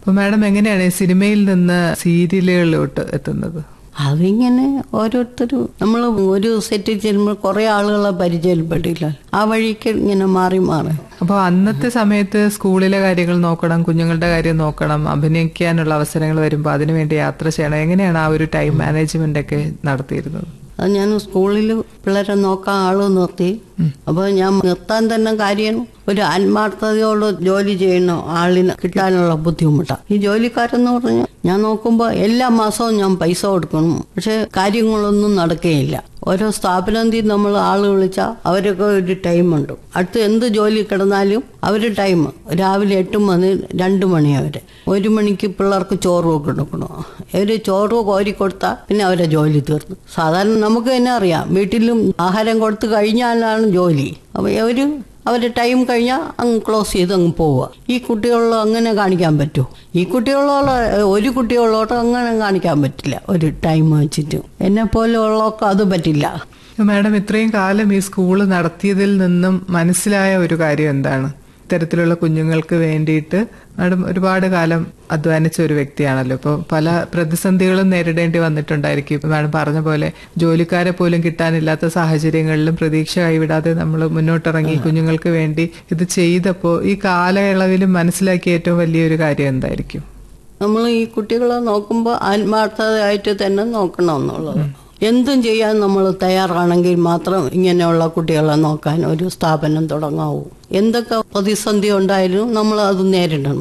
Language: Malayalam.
അപ്പൊ മാഡം എങ്ങനെയാണ് ഈ സിനിമയിൽ നിന്ന് സീരിയലുകളിലോട്ട് എത്തുന്നത് അതിങ്ങനെ ഓരോരുത്തരും നമ്മൾ ഒരു സെറ്റിൽ ചെല്ലുമ്പോൾ കുറേ ആളുകളെ പരിചയപ്പെടില്ല ആ വഴിക്ക് ഇങ്ങനെ മാറി മാറി അപ്പോൾ അന്നത്തെ സമയത്ത് സ്കൂളിലെ കാര്യങ്ങൾ നോക്കണം കുഞ്ഞുങ്ങളുടെ കാര്യം നോക്കണം അഭിനയിക്കാനുള്ള അവസരങ്ങൾ വരുമ്പോൾ അതിനുവേണ്ടി യാത്ര ചെയ്യണം എങ്ങനെയാണ് ആ ഒരു ടൈം മാനേജ്മെന്റ് ഒക്കെ നടത്തിയിരുന്നത് അത് ഞാൻ സ്കൂളിൽ പിള്ളേരെ നോക്കാൻ ആള് നിർത്തി അപ്പോൾ ഞാൻ നിർത്താൻ തന്നെ കാര്യം ഒരു ആത്മാർത്ഥതയോട് ജോലി ചെയ്യുന്ന ആളിന് കിട്ടാനുള്ള ബുദ്ധിമുട്ടാണ് ഈ ജോലിക്കാരെന്ന് പറഞ്ഞാൽ ഞാൻ നോക്കുമ്പോൾ എല്ലാ മാസവും ഞാൻ പൈസ കൊടുക്കണം പക്ഷെ കാര്യങ്ങളൊന്നും നടക്കുകയില്ല ഓരോ സ്ഥാപനത്തിൽ നമ്മൾ ആൾ വിളിച്ചാൽ അവരൊക്കെ ഒരു ടൈമുണ്ട് അടുത്ത് എന്ത് ജോലി കിടന്നാലും അവർ ടൈം രാവിലെ എട്ട് മണി രണ്ട് മണി വരെ ഒരു മണിക്ക് പിള്ളേർക്ക് ചോറ് കൊടുക്കണം അവർ ചോറ് കോരി കൊടുത്താൽ പിന്നെ അവരെ ജോലി തീർന്നു സാധാരണ നമുക്ക് തന്നെ അറിയാം വീട്ടിലും ആഹാരം കൊടുത്തു കഴിഞ്ഞാലാണ് ജോലി അപ്പോൾ അവർ അവരുടെ ടൈം കഴിഞ്ഞാൽ അങ്ങ് ക്ലോസ് ചെയ്ത് അങ്ങ് പോവുക ഈ കുട്ടികളോ അങ്ങനെ കാണിക്കാൻ പറ്റുമോ ഈ കുട്ടികളോട് ഒരു കുട്ടികളോട് അങ്ങനെ കാണിക്കാൻ പറ്റില്ല ഒരു ടൈം വെച്ചിട്ട് എന്നെ പോലെ ഉള്ളവർക്ക് അത് പറ്റില്ല മാഡം ഇത്രയും കാലം ഈ സ്കൂള് നടത്തിയതിൽ നിന്നും മനസ്സിലായ ഒരു കാര്യം എന്താണ് ഇത്തരത്തിലുള്ള കുഞ്ഞുങ്ങൾക്ക് വേണ്ടിയിട്ട് മാഡം ഒരുപാട് കാലം അധ്വാനിച്ച ഒരു വ്യക്തിയാണല്ലോ ഇപ്പോൾ പല പ്രതിസന്ധികളും നേരിടേണ്ടി വന്നിട്ടുണ്ടായിരിക്കും മാഡം പറഞ്ഞ പോലെ ജോലിക്കാരെ പോലും കിട്ടാനില്ലാത്ത സാഹചര്യങ്ങളിലും പ്രതീക്ഷ കൈവിടാതെ നമ്മൾ മുന്നോട്ടിറങ്ങി കുഞ്ഞുങ്ങൾക്ക് വേണ്ടി ഇത് ചെയ്തപ്പോൾ ഈ കാലയളവിൽ മനസ്സിലാക്കിയ ഏറ്റവും വലിയൊരു കാര്യം എന്തായിരിക്കും നമ്മൾ ഈ കുട്ടികളെ നോക്കുമ്പോൾ ആത്മാർത്ഥതയായിട്ട് തന്നെ നോക്കണം എന്നുള്ളത് എന്തും ചെയ്യാൻ നമ്മൾ തയ്യാറാണെങ്കിൽ മാത്രം ഇങ്ങനെയുള്ള കുട്ടികളെ നോക്കാൻ ഒരു സ്ഥാപനം തുടങ്ങാവൂ എന്തൊക്കെ പ്രതിസന്ധി ഉണ്ടായാലും നമ്മൾ അത് നേരിടണം